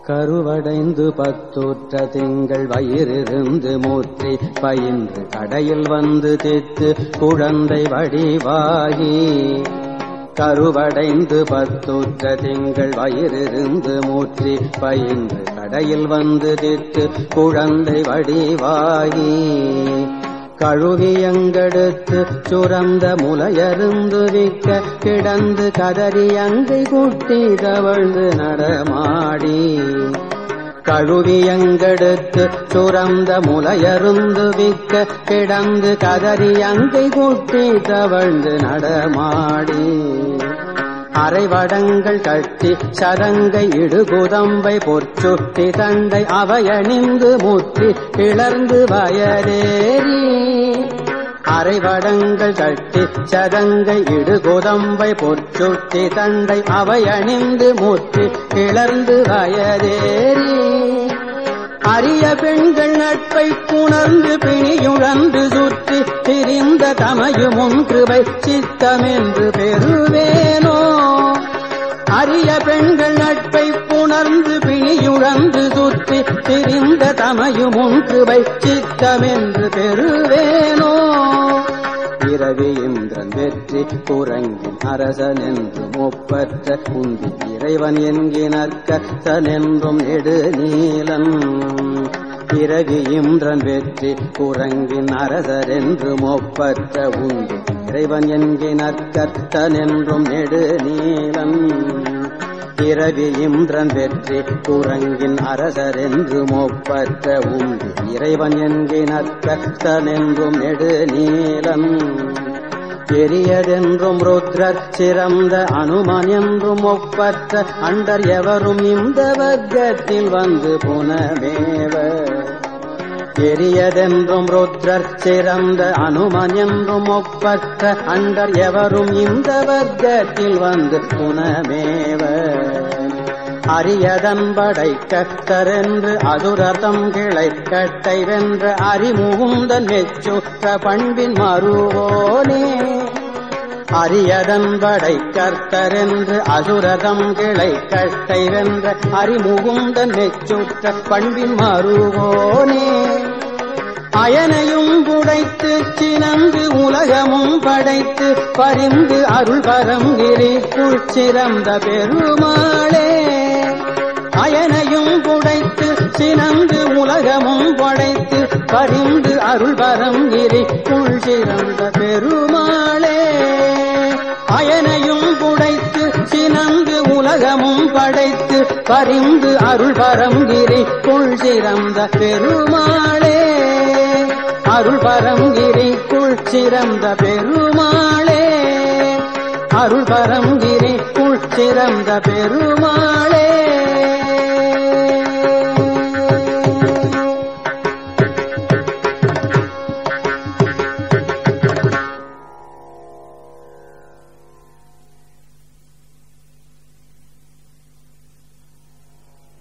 கருவடைந்து பத்துற்ற திங்கள் வயிறிருந்து மூற்றி பயின்று கடையில் வந்து தித்து குழந்தை வடிவாகி கருவடைந்து பத்துற்ற திங்கள் வயிறிருந்து மூற்றி பயின்று கடையில் வந்து தித்து குழந்தை வடிவாகி கழுவியங்கெடுத்து சுரந்த முலையருந்து விக்க கிடந்து கதறி அங்கை குட்டி தவழ்ந்து நடமாடி கழுவியங்கெடுத்து சுரந்த முலையருந்து விக்க கிடந்து கதறி அங்கை குட்டி தவழ்ந்து நடமாடி அரைவடங்கள் கட்டி சரங்கை இடுகுதம்பை பொற்சுட்டி தண்டை அவையணிந்து முற்றி கிளர்ந்து வயரேறி அரைவடங்கள் கட்டி சதங்கை இடுகுதம்பை பொற்சுட்டி தண்டை அவையணிந்து முற்றி கிளர்ந்து வயரேறி அரிய பெண்கள் நட்பை புணர்ந்து பிணியுழந்து சுற்றி திரிந்த தமையுமுன் கிருபை சித்தமென்று பெறுவேனோ அரிய பெண்கள் நட்பை புணர்ந்து பிணியுழந்து சுற்றி திரிந்த தமையுமுன் கிருபை சித்தமென்று பெறுவேனோ பிறவி இந்திரன் வெற்றி குரங்கின் அரசன் என்றும் ஒப்பற்ற உந்தி இறைவன் என்கினற்கத்தனென்றும் நெடு நீலன் பிறவி இந்திரன் வெற்றி குரங்கின் அரசர் என்றும் ஒப்பற்ற உந்தி இறைவன் என்கினற்கத்தனென்றும் நெடு நீலன் பிறவி இந்திரன் வெற்றி குரங்கின் அரசர் என்றும் ஒப்பற்ற உண்டு இறைவன் என்கினற்கத்தனென்றும் நெடு நீலன் பெரியதென்றும் ருத்ரர் சிறந்த அனுமன் என்றும் ஒப்பற்ற அண்டர் எவரும் இந்த வர்க்கத்தில் வந்து புனமேவ பெரியதென்றும் ருத்ரர் சிறந்த அனுமன் என்றும் ஒப்பற்ற அண்டர் எவரும் இந்த வர்க்கத்தில் வந்து புனமேவ அரியதன் படை கத்தரென்று அதுரதம் கிளை கட்டை வென்ற அறிமுகுந்தன் மெச்சுற்ற பண்பின் மறுவோனே அரியதன் படை கர்த்தரென்று அசுரதம் கிளை கட்டை வென்ற அறிமுகுந்தன் மெச்சுற்ற பண்பின் மறுவோனே அயனையும் புடைத்து சினந்து உலகமும் படைத்து பரிந்து அருள் பரம் கிரிக்குள் சிறந்த பெருமாளே அயனையும் புடைத்து சினந்து உலகமும் படைத்து பரிந்து அருள் பரம் கிரிக்குள் சிறந்த பெருமாளே அயனையும் புடைத்து சினந்து உலகமும் படைத்து பரிந்து அருள் பரம் கிரிக்குள் சிறந்த பெருமாளே அருள் பரங்கிரிக்குள் சிறந்த பெருமாளே அருள் பரங்கிரிக்குள் சிறந்த பெருமாளே